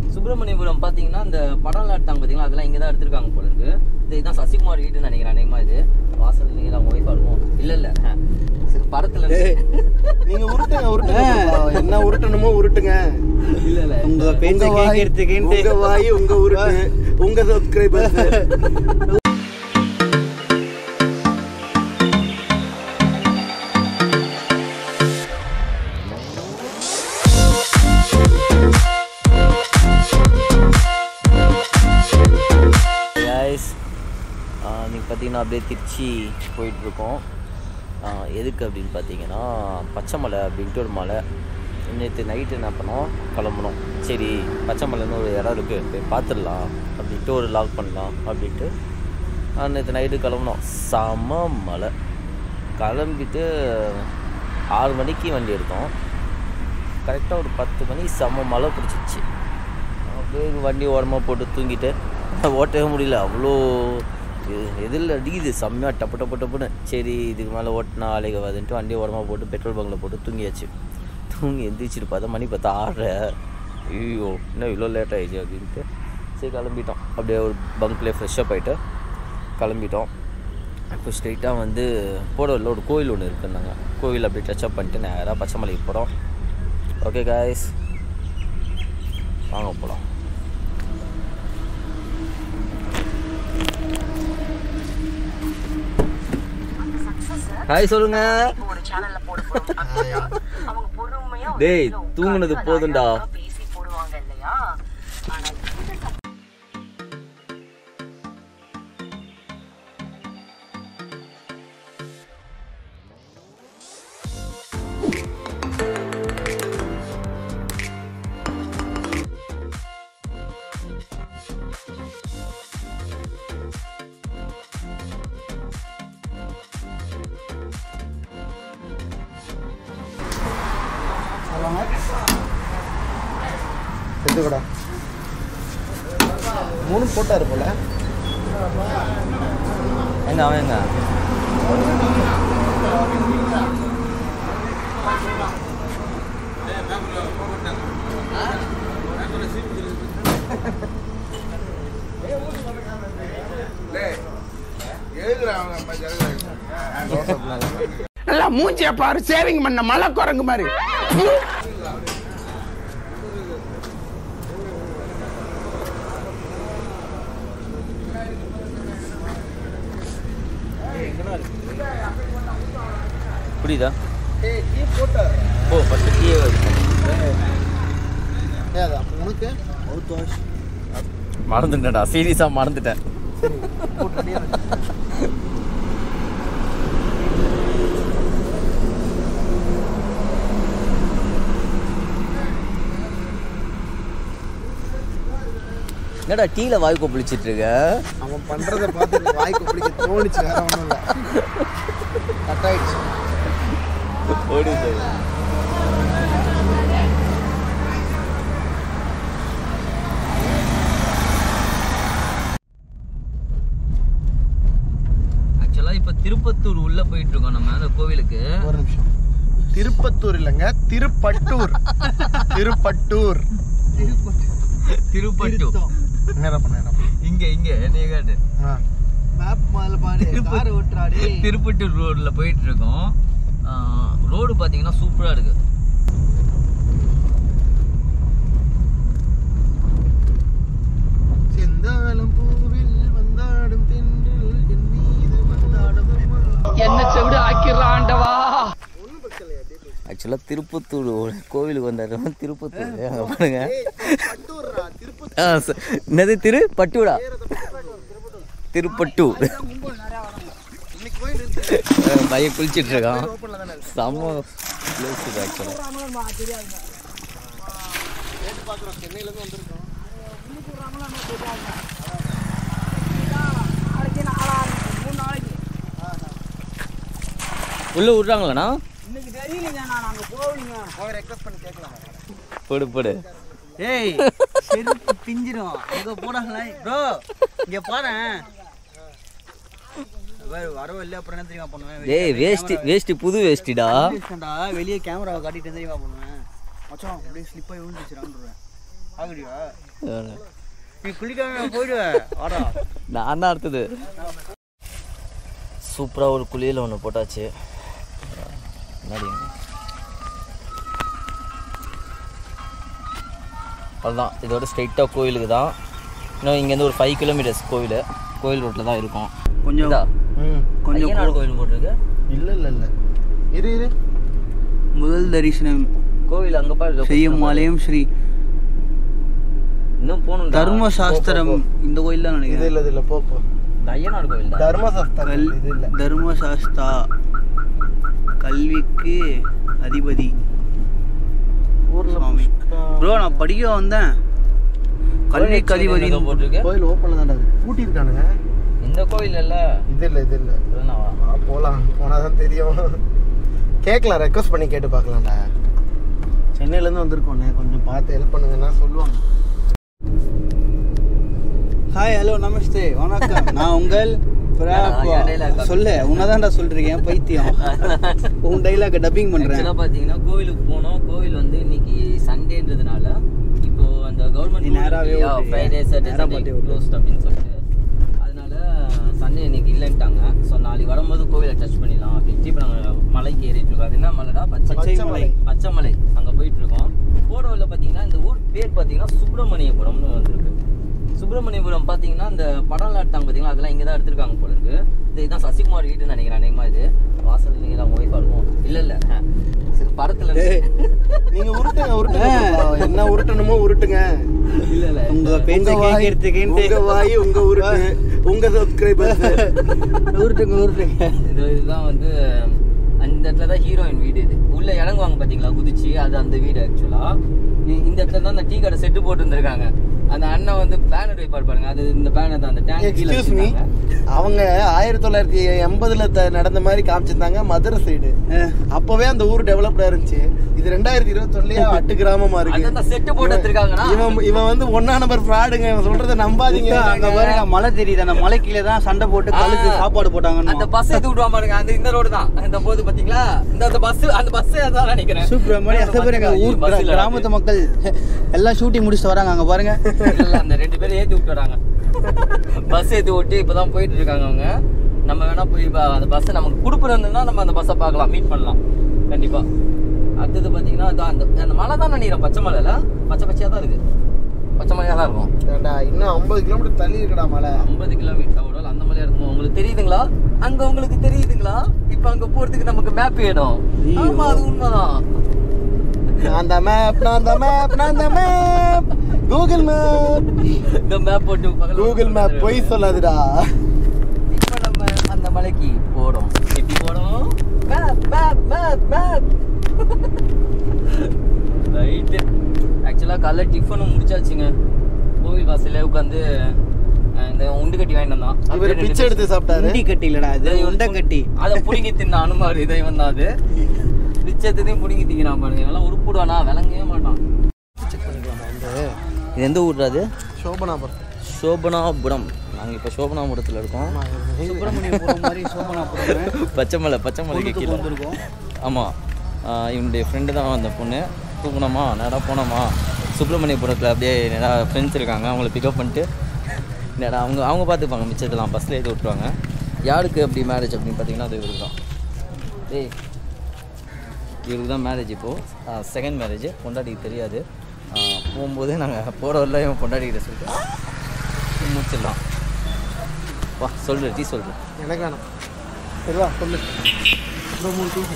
சுப்பிரமணியபுரம் பார்த்தீங்கன்னா இந்த படம்லாம் எடுத்தாங்க பார்த்தீங்களா அதெல்லாம் இங்கே தான் எடுத்திருக்காங்க போல இருக்கு இது இதுதான் சசிகுமார் வீட்டுன்னு நினைக்கிறேன் அநேகமாக இது வாசல் நீங்கள் தான் ஒய்ஃபாக இருக்கும் இல்லை இல்லை படத்தில் நீங்க உருட்டுங்க உருட்டுங்க என்ன உருட்டணுமோ உருட்டுங்க இல்லை இல்லை உங்க பேச்ச உங்க வாய், கேட்கறதுக்குன்ட்டு உங்க வாய் உங்க உருட்டு உங்க சப்ஸ்கிரைபர்ஸ் கைஸ் நீங்கள் பார்த்தீங்கன்னா அப்படியே திருச்சி போயிட்டுருக்கோம் எதுக்கு அப்படின்னு பார்த்தீங்கன்னா பச்சைமலை அப்படின்ட்டு ஒரு மலை நேற்று நைட்டு என்ன பண்ணோம் கிளம்புனோம் சரி பச்சைமலைன்னு ஒரு இடம் இருக்குது போய் பார்த்துடலாம் அப்படின்ட்டு ஒரு லாக் பண்ணலாம் அப்படின்ட்டு நேற்று நைட்டு கிளம்புனோம் செம மலை கிளம்பிட்டு ஆறு மணிக்கு வண்டி எடுத்தோம் கரெக்டாக ஒரு பத்து மணி செம மழை பிடிச்சிச்சு அப்படியே வண்டி ஓரமாக போட்டு தூங்கிட்டு ஓட்டவே முடியல அவ்வளோ எ- எதிரில் அடிக்குது செம்மையாக டப்பு டப்பு டப்புன்னு சரி இதுக்கு மேலே ஓட்டினா ஆலைக வருதுன்ட்டு வண்டி ஓரமாக போட்டு பெட்ரோல் பங்கில் போட்டு தூங்கியாச்சு தூங்கி எந்திரிச்சிட்டு பார்த்தா மணி பார்த்தா ஆறு ஐயோ இன்னும் இவ்வளோ லேட் ஆயிடுச்சு அப்படின்ட்டு சரி கிளம்பிட்டோம் அப்படியே ஒரு பங்க்லேயே ஃப்ரெஷ்ஷப் ஆகிட்டு கிளம்பிட்டோம் இப்போ ஸ்ட்ரெயிட்டாக வந்து போடவில் ஒரு கோயில் ஒன்று இருக்குன்னாங்க கோவில் அப்படியே டச்சப் பண்ணிட்டு நேராக பச்சைமலைக்கு போகிறோம் ஓகே காய்ஸ் வாங்க போகலாம் ஹாய் சொல்லுங்க ஒரு சேனல்ல போட போறோம் அவங்க பொறுமையா ஒரு டேய், இடத்துல தூங்குனது உட்கார்ந்து போதும்டா. அழகா பேசி போடுவாங்க இல்லையா ஆனா இந்த எடுத்துக்கடா மூணு போட்டாரு போல எங்க அவன் எங்க நல்லா மூஞ்சிய பாரு சேவிங் பண்ண மலை குரங்கு மாதிரி புரியுதா ஓ ஃபஸ்ட்டு டீயே உனக்கு மவுத் வாஷ் மறந்துட்டேன்டா சீரியஸாக மறந்துட்டேன் என்னடா டீல வாய் கொப்பளிச்சிட்டு இருக்க அவன் பண்றத பார்த்து எனக்கு வாய்க்கு பிடிக்க தோணுச்சு வேற ஒன்றும் இல்லை கட் ஆயிடுச்சு ஓடி ஆக்சுவலாக இப்போ திருப்பத்தூர் உள்ள போயிட்டு இருக்கோம் நம்ம அந்த கோவிலுக்கு ஒரு நிமிஷம் திருப்பத்தூர் இல்லைங்க திருப்பட்டூர் திருப்பட்டூர் திருப்பட்டூர் நேரம் பண்ண நேரம் இங்க இங்க என்னைய காட்டு ஆ மேப் மேல பாரு கார் ஓட்டுறாடி திருப்பட்டூர் ரோட்ல போயிட்டு இருக்கோம் ரோடு பாத்தீங்கன்னா சூப்பரா இருக்கு செந்தாளம் பூவில் வந்தாடும் தென்றல் என் மீது வந்தாடும் என்ன செவிடு ஆக்கிடுறாண்டவா ஆக்சுவலாக திருப்பத்தூர் கோவிலுக்கு வந்தாரு திருப்பத்தூர் அங்கே பாருங்க பட்டூர்ரா திருப்பத்தூர் ஆ, ச- என்னது திரு பட்டூடா திருப்பட்டூர் இன்னைக்கு போய் நிறுத்து அஹ் பையன் குளிச்சிட்டு இருக்கான் ஓப்பன்ல தானே இருக்கு செம்ம பிளேஸ் இது ஆக்சுவலாக கேட்டு பார்க்குறோம் சென்னையில இருந்து வந்திருக்கோம் உள்ள விட்றாங்களாண்ணா போய் ரெக்வஸ்ட் பண்ணி கேட்கலாம் போடு போடு ஏய் செருப்பு பிஞ்சிரும் அங்க போடாங்களே ப்ரோ இங்க பாரு வரவோ இல்ல அப்புறம் என்ன தெரியுமா பண்ணுவேன் டேய் வேஷ்டி வேஷ்டி புது வேஷ்டிடா வெளியே வெளியே கேமராவை காட்டிட்டு தெரியுமா பண்ணுவேன் மச்சான் அப்படியே ஸ்லிப்பாக விழுந்துச்சுடான்றேன் ஆகுடியா நீ குளிக்காம போயிடுவேன் வாடா நான் தான் அடுத்தது சூப்பராக ஒரு குளியல் ஒன்று போட்டாச்சு முன்னாடி அதுதான் இதோட ஸ்ட்ரைட்டாக கோயிலுக்கு தான் இன்னும் இங்கேருந்து ஒரு ஃபைவ் கிலோமீட்டர்ஸ் கோயில் கோயில் ரோட்டில் தான் இருக்கும் கொஞ்சம் இதா ம் கொஞ்சம் ஐயனார் கோயில் போட்டிருக்கு இல்லை இல்லை இல்லை இரு இரு முதல் தரிசனம் கோவில் அங்கே பாரு செய்யும் ஆலயம் ஸ்ரீ இன்னும் போகணும் தர்ம சாஸ்திரம் இந்த கோயில் தான் இது நினைக்கிறேன் இல்லை இது இல்லை போ போ ஐயனார் கோயில் தான் தர்மசஸ்தம் கல் இது இல்லை தர்மசாஸ்தா கல்விக்கு அதிபதி சுவாமி ப்ரோ நான் படிக்க வந்தேன் கல்விக்கு அதிபதி எங்க போட்டிருக்கு கோயில் ஓப்பனில் தான்டா இருக்கு பூட்டி இருக்கானுங்க இந்த கோயில் இல்ல இது இல்லை இது இல்லை இதுதானவா? ஆ, போலாம் போனால் தான் தெரியும் கேட்கலாம் ரெக்வஸ்ட் பண்ணி கேட்டு பார்க்கலாம்டா சென்னையிலேருந்து வந்திருக்கோண்ணே கொஞ்சம் பார்த்து ஹெல்ப் பண்ணுங்கன்னா சொல்லுவாங்க ஹாய் ஹலோ நமஸ்தே வணக்கம் நான் உங்கள் பிராப்பா. என் dialogue copy. சொல்லு உன்னதான்டா சொல்றீங்க பைத்தியம் உன் டைலாக் டப்பிங் பண்றேன் ஆக்சுவலாக பார்த்தீங்கன்னா கோவிலுக்கு போனோம் கோவில் வந்து இன்னைக்கு சண்டேன்றதுனால இப்போ அந்த நீ கவர்மெண்ட் நேராவே ஓட்டு. ஃப்ரைடே நேரா சாட்டர்டே பார்த்தே ஓட்டு. க்ளோஸ்ட் அப்படின்னு சொல்லிட்டு அதனால சண்டே இன்னைக்கு இல்லைன்ட்டாங்க ஸோ நாளைக்கு வரும்போது கோவிலை டச் பண்ணிடலாம் அப்படின்ட்டு இப்போ நாங்கள் மலைக்கு ஏறிட்டு இருக்கோம் அது என்ன மலைடா பச்சை பச்சை மலை. பச்சை மலை அங்கே போயிட்டு இருக்கோம் போகிற வழியில் பார்த்தீங்கன்னா இந்த ஊர் பேர் பார்த்தீங்கன்னா சுப்பிரமணியபுரம்னு வந்திருக்கு சுப்பிரமணியபுரம் பார்த்தீங்கன்னா இந்த படம்லாம் எடுத்தாங்க பார்த்தீங்களா அதெல்லாம் இங்கே தான் எடுத்திருக்காங்க போல இருக்கு இது இதான் சசிகுமார் வீடுன்னு நினைக்கிறேன் அநேகமா இது வாசல் நீங்கள் அவங்க ஒய்ஃபாக இருக்கும் இல்லை இல்லை படத்தில் நீங்க உருட்டுங்க உருட்டுங்க என்ன உருட்டணுமோ உருட்டுங்க இல்லை இல்லை உங்க பேச்ச உங்க வாய், கேட்கறதுக்குன்ட்டு உங்க வாய் உங்க உருட்டு உங்க சப்ஸ்கிரைபர்ஸ் உருட்டுங்க உருட்டுங்க இது இதுதான் வந்து அந்த இடத்துல தான் ஹீரோயின் வீடு இது உள்ள இறங்குவாங்க பாத்தீங்களா குதிச்சு அது அந்த வீடு ஆக்சுவலா இந்த இடத்துல தான் அந்த டீ கடை செட்டு போட்டு இருந்திருக்காங்க அந்த அண்ணன் வந்து பேனர் வைப்பார் பாருங்க அது இந்த பேனர் தான் அந்த டேங்க் கீழே எக்ஸ்கியூஸ் மீ வச்சிருக்காங்க அவங்க ஆயிரத்தி தொள்ளாயிரத்தி எண்பதுல த- நடந்த மாதிரி காமிச்சிருந்தாங்க மதுரை சைடு அப்பவே அந்த ஊர் டெவலப்டா இருந்துச்சு இது ரெண்டாயிரத்தி இருபத்தொன்னுலயே அட்டு கிராமமா இருக்கு அதான் செட்டு போட்டு வச்சிருக்காங்கன்னா இவன் இவன் வந்து ஒன்னா நம்பர் ஃப்ராடுங்க இவன் சொல்றத நம்பாதீங்க அங்க பாருங்க மலை தெரியுது அந்த மலை கீழே தான் சண்டை போட்டு கழுத்து ஆ. சாப்பாடு போட்டாங்கன்னு அந்த பஸ் எடுத்து விடுவான் பாருங்க அந்த இந்த ரோடு தான் இந்த போது பாத்தீங்களா இந்த அந்த பஸ் அந்த பஸ் அதான் நினைக்கிறேன் சூப்பர் அதை பாருங்க ஊர் பஸ் இல்ல கிராமத்து மக்கள் எல்லாம் ஷூட்டிங் முடிச்சுட்டு வராங்க அங்க பாருங்க இல்ல, அந்த ரெண்டு பேரும் ஏத்தி விட்டு வராங்க பஸ் ஏத்தி விட்டு இப்பதான் போயிட்டு இருக்காங்க அவங்க நம்ம வேணா போய் இப்ப அந்த பஸ் நமக்கு கொடுப்புறதுன்னா நம்ம அந்த பஸ்ஸை பார்க்கலாம் மீட் பண்ணலாம் கண்டிப்பா அடுத்தது பாத்தீங்கன்னா அதான் அந்த அந்த மலை தான் நினைக்கிறேன் பச்சை மலைல பச்சை பச்சையா தான் இருக்கு பச்சை மலையா தான் இருக்கும் ஏன்டா, இன்னும் ஐம்பது கிலோமீட்டர் தள்ளி இருக்கடா மலை ஐம்பது கிலோமீட்டர் ஒரு அந்த மலையா இருக்கும் உங்களுக்கு தெரியுதுங்களா அங்க உங்களுக்கு தெரியுதுங்களா இப்ப அங்க போறதுக்கு நமக்கு மேப் வேணும் ஆமா அது உண்மைதான் நான் அந்த மேப் நான் அந்த மேப் நான் அந்த மேப் கூகுள் மேப் இந்த மேப் போட்டு பக்கத்துல கூகுள் மேப் பொய் சொல்லாதுடா இப்போ நம்ம அந்த மலைக்கு போறோம் எப்படி போறோம் map map map map right ஆக்சுவலாக காலைல டிஃபனும் முடிச்சாச்சுங்க கோவில் வாசல்ல உட்காந்து இந்த உண்டு கட்டி வாங்கிட்டு வந்தான் இவர் பிச்சை எடுத்து சாப்பிட்டாரு உண்டி கட்டி இல்லடா இது உண்டை கட்டி அதை புடுங்கி தின்ன அனுமார் இதை வந்தான் அது பிச்சத்தையும் புடுங்கி திங்கிறான் பாருங்க இதெல்லாம் உருப்பிடுவானா விளங்கவே மாட்டான் இது எந்த ஊர் அது சோபனாபுரம் சோபனாபுரம் நாங்கள் இப்போ சோபனாபுரத்தில் இருக்கோம் சுப்பிரமணியபுரம் மாதிரி சோமனாபுரம் பச்சைமலை பச்சைமலைக்கு கீழே வந்திருக்கோம் ஆமாம் இவனுடைய ஃப்ரெண்டு தான் அந்த பொண்ணு தூக்கணுமா நேராக போனோமா சுப்பிரமணியபுரத்தில் அப்படியே நேராக ஃப்ரெண்ட்ஸ் இருக்காங்க அவங்கள பிக்கப் பண்ணிட்டு நேராக அவங்க அவங்க பார்த்துப்பாங்க மிச்சத்தெல்லாம் பஸ்ஸில் ஏற்றி விட்ருவாங்க யாருக்கு அப்படி மேரேஜ் அப்படின்னு பார்த்தீங்கன்னா அது இவருக்கு தான் டேய் இவருக்கு தான் மேரேஜ் இப்போது செகண்ட் மேரேஜ் பொண்டாட்டிக்கு தெரியாது ஆஹ் போகும்போது நாங்கள் போகிற வரல இவன் பொண்டாட்டிக்கிட்ட சொல்லிட்டு முடிச்சிடலாம் வா சொல்லு டீ சொல்லு எனக்கு வேணாம் சரிவா சொல்லு அப்புறம் மூணு டீ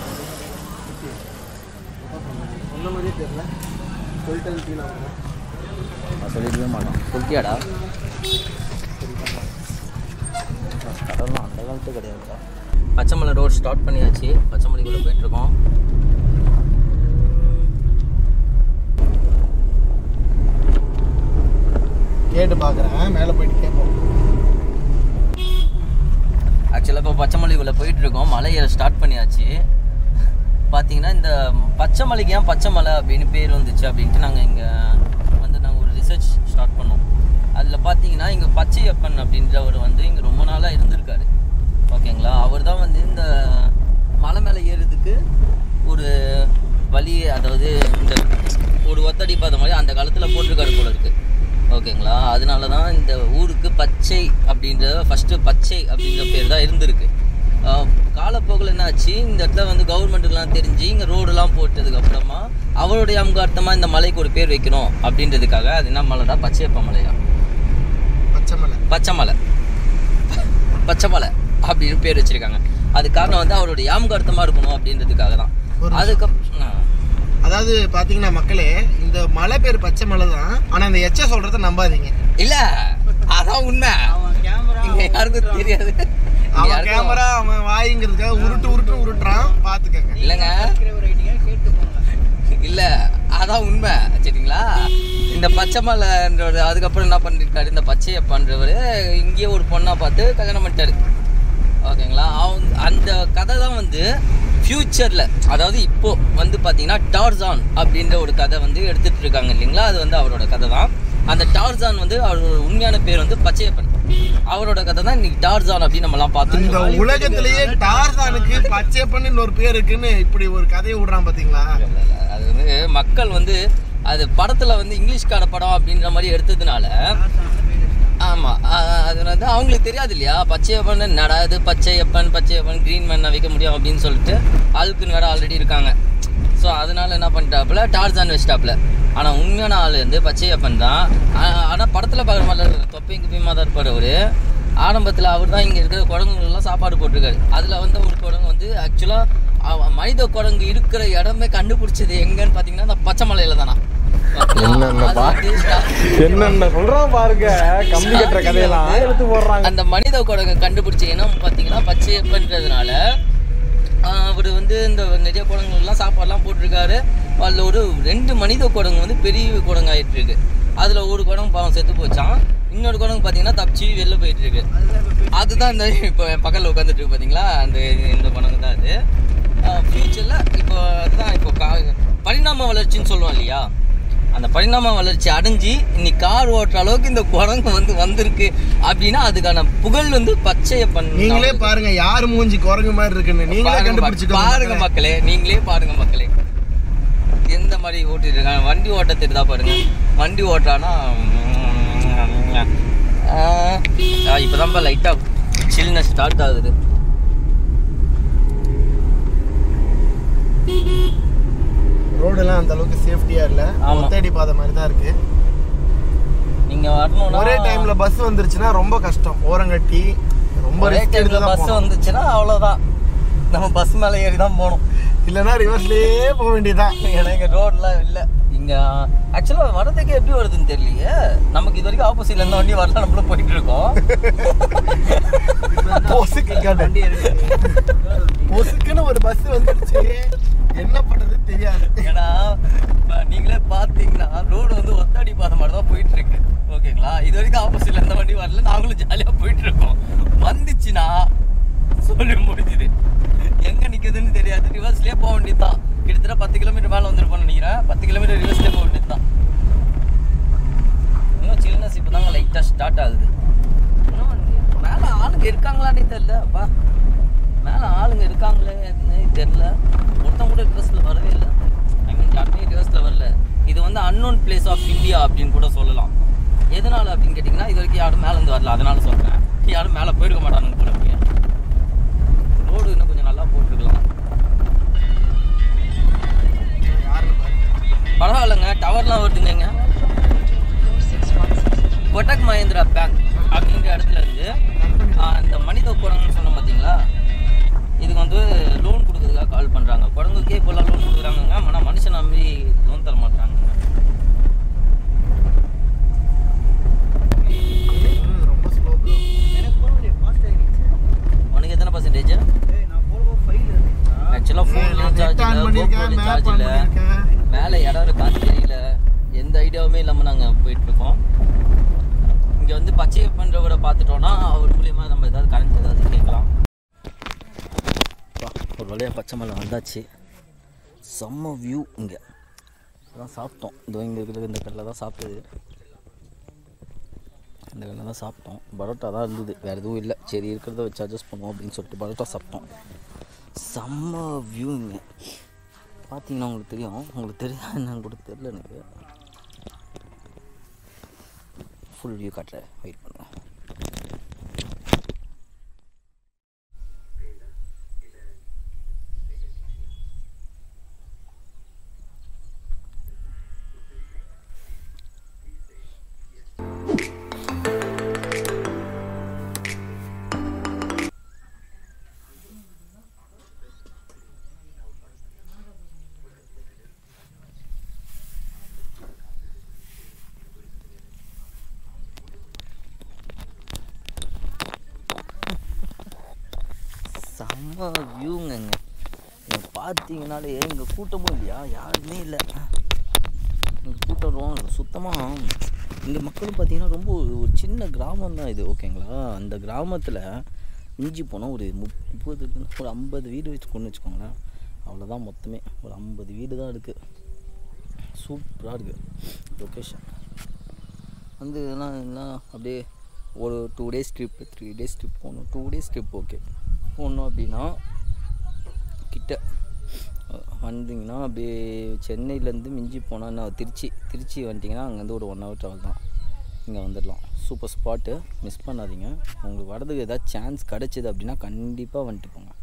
சொன்ன மாதிரியே தெரியல சொல்லிட்டு டீ நான் நான் சொல்லிடவே மாட்டான் சொல்லிட்டியாடா கடலாம் அந்த காலத்து கிடையாதுடா பச்சைமலை ரோட் ஸ்டார்ட் பண்ணியாச்சு பச்சைமலைக்குள்ளே போயிட்டுருக்கோம் கேட்டு பார்க்குறேன் மேலே போயிட்டு கேட்போம் ஆக்சுவலாக இப்போ பச்சைமலைக்குள்ளே போயிட்டு இருக்கோம் மலையை ஸ்டார்ட் பண்ணியாச்சு பார்த்தீங்கன்னா இந்த பச்சை மலைக்கு ஏன் பச்சை மலை அப்படின்னு பேர் வந்துச்சு அப்படின்ட்டு நாங்கள் இங்கே வந்து நாங்கள் ஒரு ரிசர்ச் ஸ்டார்ட் பண்ணோம் அதில் பார்த்தீங்கன்னா இங்கே பச்சையப்பன் அப்படின்றவர் வந்து இங்கே ரொம்ப நாளாக இருந்திருக்காரு ஓகேங்களா அவர் தான் வந்து இந்த மலை மேலே ஏறுறதுக்கு ஒரு வழி அதாவது இந்த ஒரு ஒத்தடி பாத மாதிரி அந்த காலத்தில் போட்டிருக்காரு போல இருக்கு ஓகேங்களா அதனால தான் இந்த ஊருக்கு பச்சை அப்படின்ற ஃபஸ்ட்டு பச்சை அப்படின்ற பேர் தான் இருந்திருக்கு ஆஹ் காலப்போக்கில் என்னாச்சு இந்த இடத்துல வந்து கவர்மெண்ட்டுக்கெலாம் தெரிஞ்சு இங்கே ரோடெல்லாம் போட்டதுக்கு அப்புறமா அவருடைய அம்கார்த்தமாக இந்த மலைக்கு ஒரு பேர் வைக்கணும் அப்படின்றதுக்காக அது என்ன மலைடா பச்சையப்ப மலையா பச்சை மலை பச்சை மலை பச்சை மலை அப்படின்னு பேர் வச்சிருக்காங்க அது காரணம் வந்து அவருடைய யாமகார்த்தமாக இருக்கணும் அப்படின்றதுக்காக தான் ஒரு அதுக்கப்புறம் அதாவது பாத்தீங்கன்னா மக்களே இந்த மலை பேர் பச்சை மலை தான் ஆனா இந்த எச்ச சொல்றத நம்பாதீங்க இல்ல அதான் உண்மை அவன் கேமரா இங்க யாருக்கும் தெரியாது இங்க அவன் யாருக்கும் கேமரா அவன் வாய்ங்கிறதுக்காக உருட்டு உருட்டு உருட்டுறான் பாத்துக்கங்க இல்லைங்க ரைட்டிங்க கேட்டு போங்க இல்ல அதான் உண்மை சரிங்களா இந்த பச்சை மலைன்றது அதுக்கப்புறம் என்ன பண்ணிருக்காரு இந்த பச்சையப்பன்றவர் இங்கேயே ஒரு பொண்ணா பார்த்து கல்யாணம் பண்ணிட்டாரு ஓகேங்களா அவங்க அந்த கதை தான் வந்து ஃப்யூச்சரில் அதாவது இப்போ வந்து பார்த்தீங்கன்னா டார்சான் அப்படின்ற ஒரு கதை வந்து எடுத்துட்டு இருக்காங்க இல்லைங்களா அது வந்து அவரோட கதை தான் அந்த டார்சான் வந்து அவரோட உண்மையான பேர் வந்து பச்சையப்பன் அவரோட கதை தான் இன்னைக்கு டார்சான் அப்படின்னு நம்மலாம் இந்த பார்த்துட்டு உலகத்திலேயே டார்சானுக்கு பச்சைப்பன்னு ஒரு பேர் இருக்குன்னு இப்படி ஒரு கதையை விடுறான் பாத்தீங்களா அது வந்து மக்கள் வந்து அது படத்துல வந்து இங்கிலீஷ்கார படம் அப்படின்ற மாதிரி எடுத்ததுனால ஆமா அ- அது வந்து அவங்களுக்கு தெரியாது இல்லையா பச்சையப்பன் நடாது பச்சையப்பன் பச்சையப்பன் கிரீன் மேன் வைக்க முடியும் அப்படின்னு சொல்லிட்டு ஆளுக்குன்னு வேற ஆல்ரெடி இருக்காங்க ஸோ அதனால என்ன பண்ணிட்டாப்புல டார்ஜான் வச்சிட்டாப்புல ஆனால் உண்மையான ஆள் வந்து பச்சையப்பன் தான் ஆனால் படத்தில் பார்க்குற மாதிரி தொப்பையும் குப்பையுமா தான் இருப்பார் அவர் ஆரம்பத்தில் அவர் தான் இங்கே இருக்கிற குரங்குகளெல்லாம் சாப்பாடு போட்டிருக்காரு அதில் வந்து ஒரு குரங்கு வந்து ஆக்சுவலாக மனித குரங்கு இருக்கிற இடமே கண்டுபிடிச்சது எங்கன்னு பார்த்தீங்கன்னா அந்த பச்சை மலையில தானா என்னென்னப்பா? என்னென்ன சொல்றான் பாருங்க கம்பி கட்டுற கதையெல்லாம் எடுத்து போடுறாங்க அந்த மனித குரங்கை கண்டுபிடிச்ச இனம் பார்த்தீங்கன்னா பச்சையப்பன்றதுனால அவர் வந்து இந்த நிறைய குரங்குகள்லாம் சாப்பாடுலாம் போட்டிருக்காரு அதில் ஒரு ரெண்டு மனித குரங்கு வந்து பெரிய குரங்கு ஆயிட்டு இருக்கு அதில் ஒரு குரங்கு பாவம் செத்து போச்சான் இன்னொரு குரங்கு பார்த்தீங்கன்னா தப்பிச்சு வெளில போயிட்டு இருக்கு அதுதான் இந்த இப்போ பக்கத்தில் உட்காந்துட்டு இருக்கு பார்த்தீங்களா அந்த இந்த குரங்கு தான் அது ஃப்யூச்சரில் இப்போ அதுதான் இப்போ கா பரிணாம வளர்ச்சின்னு சொல்லுவோம் இல்லையா அந்த பரிணாம வளர்ச்சி அடைஞ்சு இன்னைக்கு கார் ஓட்டுற அளவுக்கு இந்த குரங்கு வந்து வந்திருக்கு அப்படின்னா அதுக்கான புகழ் வந்து பச்சையப்பன் நீங்களே பாருங்க யார் மூஞ்சி குரங்கு மாதிரி இருக்குன்னு நீங்களே பாருங்க மக்- கண்டுபிடிச்சுக்கோங்க பாருங்க மக்களே நீங்களே பாருங்க மக்களே எந்த மாதிரி ஓட்டிட்டு இருக்காங்க வண்டி ஓட்ட தெரியுதா பாருங்க வண்டி ஓட்டானா இப்போதான் லைட்டா சில்னஸ் ஸ்டார்ட் ஆகுது ரோடெல்லாம் அந்த அளவுக்கு சேஃப்டியா இல்ல ஆமா. ஒத்தடி பாதை மாதிரி தான் இருக்கு நீங்க வரணும்னா ஒரே டைம்ல பஸ் வந்துருச்சுன்னா ரொம்ப கஷ்டம் ஓரங்கட்டி ரொம்ப ஒரே ரிஸ்க் எடுத்து டைம்ல தான் பஸ் போகணும். வந்துச்சுன்னா அவ்வளவுதான் நம்ம பஸ் மேலே ஏறி தான் போகணும் இல்லைன்னா ரிவர்ஸ்லயே போக வேண்டியதுதான் ஏன்னா இங்க ரோட்லாம் இல்லை இங்க ஆக்சுவலா வரதுக்கு எப்படி வருதுன்னு தெரியலையே நமக்கு இது வரைக்கும் ஆப்போசிட்ல இருந்த வண்டி வரல நம்மளும் போயிட்டு இருக்கோம் பொசுக்கு காட்டு. பொசுக்குன்னு ஒரு பஸ் வந்துருச்சு என்ன பண்றது தெரியாது ஏன்னா இப்ப நீங்களே பார்த்தீங்கன்னா ரோடு வந்து ஒத்தடி பாதை மாதிரி தான் போயிட்டு இருக்கு ஓகேங்களா இது வரைக்கும் ஆப்போசிட்ல இருந்த வண்டி வரல நாங்களும் ஜாலியா போயிட்டு இருக்கோம் வந்துச்சுன்னா சொல்லி முடிஞ்சுது எங்க நிக்குதுன்னு தெரியாது ரிவர்ஸ்லயே போக வேண்டியதுதான் கிட்டத்தட்ட பத்து கிலோமீட்டர் மேல வந்துருப்போம்னு நினைக்கிறேன் பத்து கிலோமீட்டர் ரிவர்ஸ்லயே போக வேண்டியதுதான் இன்னும் சில்னஸ் இப்போ தாங்க லைட்டாக ஸ்டார்ட் ஆகுது இன்னும் மேலே ஆளுங்க இருக்காங்களான்னே தெரியல அப்பா மேலே ஆளுங்க இருக்காங்களே தெரியல ஒருத்தன் கூட ரிவர்ஸில் வரவே இல்லை ஐ மீன் யாருமே ரிவர்ஸில் வரல இது வந்து அன்னோன் பிளேஸ் ஆஃப் இந்தியா அப்படின்னு கூட சொல்லலாம் எதனால அப்படின்னு கேட்டிங்கன்னா இது வரைக்கும் யாரும் மேலே இருந்து வரல அதனால சொல்கிறேன் யாரும் மேலே போயிருக்க மாட்டானுங்க போல இருக்கு ரோடு இன்னும் கொஞ்சம் நல்லா போட்டுருக்கலாம் பரவாயில்லைங்க டவர்லாம் வருதுங்க கொட்டக் மஹேந்திரா பேங்க் அப்படின்ற இடத்துல இருந்து ஆஹ், இந்த மனித குரங்குன்னு சொன்னோம் பார்த்தீங்களா இதுக்கு வந்து லோன் கொடுக்கறதுக்காக கால் பண்ணுறாங்க குரங்குக்கே இப்போல்லாம் லோன் கொடுக்குறாங்கங்க ஆனால் மனுஷன் நம்பி லோன் தர மாட்டாங்க ம், ரொம்ப ஸ்லோ எனக்கு போகலையே ஃபாஸ்ட் ஆகிடுச்சு உனக்கு எத்தனை பர்சன்டேஜ் ஏய் நான் போகிறப்போ ஃபைல் இருந்துச்சா ஆக்சுவலாக ஃபோன்லேயும் சார்ஜ் ஆன் இல்லை பண்ணிருக்கேன் GoPro மேப் சார்ஜ் ஆன் இல்லை பண்ணிருக்கேன் மேலே இடம் இருக்கான்னு தெரியல எந்த ஐடியாவுமே இல்லாமல் நாங்கள் போயிட்டுருக்கோம் இங்கே வந்து பச்சை பண்ணுறவரை பார்த்துட்டோன்னா அவர் மூலியமாக நம்ம ஏதாவது கரண்ட் ஏதாவது கேட்கலாம் ஒரு வழியாக பச்சை மலை வந்தாச்சு செம்ம வியூ இங்கே அதான் சாப்பிட்டோம் இதோ இங்கே இருக்கிற இந்த கல்லில் தான் சாப்பிட்டது இந்த கல்லில் தான் சாப்பிட்டோம் பரோட்டா தான் இருந்தது வேறு எதுவும் இல்லை சரி இருக்கிறத வச்சு அட்ஜஸ்ட் பண்ணுவோம் அப்படின்னு சொல்லிட்டு பரோட்டா சாப்பிட்டோம் செம்ம வியூ இங்கே பார்த்தீங்கன்னா உங்களுக்கு தெரியும் உங்களுக்கு தெரியுதா என்னன்னு கூட தெரியல எனக்கு ஃபுல் வியூ காட்டுறேன் வெயிட் பண்ணுங்க செம்ம வியூங்கங்க இங்கே பார்த்தீங்கனாலே இங்கே கூட்டமும் இல்லையா யாருமே இல்லை இங்கே கூட்டம் ரொம்ப சுத்தமாக இங்கே மக்களும் பார்த்தீங்கன்னா ரொம்ப ஒரு சின்ன கிராமம் தான் இது ஓகேங்களா அந்த கிராமத்தில் மிஞ்சி போனால் ஒரு முப்பது ஒரு ஐம்பது வீடு வச்சு கொண்டு வச்சுக்கோங்களேன் அவ்வளோதான் மொத்தமே ஒரு ஐம்பது வீடு தான் இருக்குது சூப்பராக இருக்குது லொக்கேஷன் வந்து இதெல்லாம் எல்லாம் அப்படியே ஒரு two days trip three days trip போகணும் டூ டேஸ் ட்ரிப் ஓகே போகணும் அப்படின்னா கிட்ட அஹ், வந்தீங்கன்னா அப்படியே சென்னையிலேருந்து மிஞ்சி போனால் நான் திருச்சி திருச்சி வந்துட்டிங்கன்னா அங்கேருந்து ஒரு ஒன் ஹவர் ட்ராவல் தான் இங்கே வந்துடலாம் சூப்பர் ஸ்பாட்டு மிஸ் பண்ணாதீங்க உங்களுக்கு வரதுக்கு ஏதாச்சும் சான்ஸ் கிடச்சிது அப்படின்னா கண்டிப்பாக வந்துட்டு போங்க